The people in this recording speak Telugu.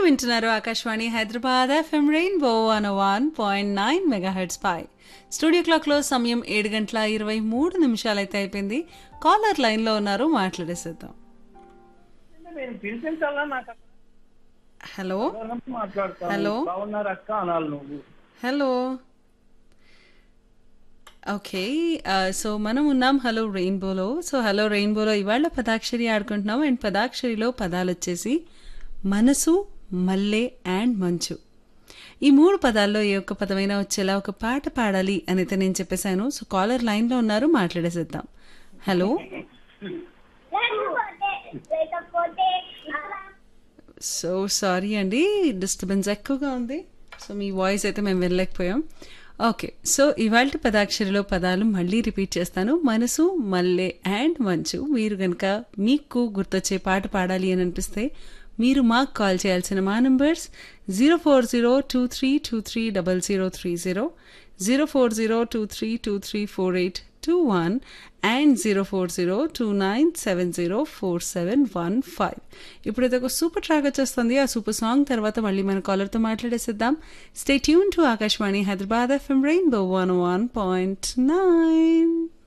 వింటున్నారు Akashvani Hyderabad FM rainbow one one point nine megahertz పై స్టూడియో క్లాక్లో సమయం ఏడు గంటల ఇరవై మూడు నిమిషాలైతే అయిపోయింది కాలర్ లైన్లో ఉన్నారు మాట్లాడేసేద్దాం నేను పిలిపించాలా నాకు హలో అక్కడ మాట్లాడతాను హలో. బాగున్నారు అక్క అనాలి నువ్వు హలో ఓకే సో మనం ఉన్నాం హలో రెయిన్బోలో సో హలో రెయిన్బోలో ఇవాళ పదాక్షరి ఆడుకుంటున్నాం అండ్ పదాక్షరిలో పదాలు వచ్చేసి మనసు మల్లె అండ్ మంచు ఈ మూడు పదాల్లో ఏ ఒక్క పదమైనా వచ్చేలా ఒక పాట పాడాలి అని అయితే నేను చెప్పేశాను సో కాలర్ లైన్లో ఉన్నారు మాట్లాడేసేద్దాం హలో సో సారీ అండి డిస్టర్బెన్స్ ఎక్కువగా ఉంది సో మీ వాయిస్ అయితే మేము వెళ్ళలేకపోయాం ఓకే సో ఇవాళ పదాక్షరిలో పదాలు మళ్ళీ రిపీట్ చేస్తాను మనసు మల్లె అండ్ మంచు మీరు కనుక మీకు గుర్తొచ్చే పాట పాడాలి అని అనిపిస్తే మీరు మాకు కాల్ చేయాల్సిన మా numbers zero four zero two three two three double zero three zero zero four zero two three two three four eight two one and zero four zero two nine seven zero four seven one five ఇప్పుడైతే ఒక సూపర్ ట్రాక్ వచ్చేస్తుంది ఆ సూపర్ సాంగ్ తర్వాత మళ్ళీ మన కాలర్తో మాట్లాడేసిద్దాం stay tune to Akashvani Hyderabad FM rainbow one one point nine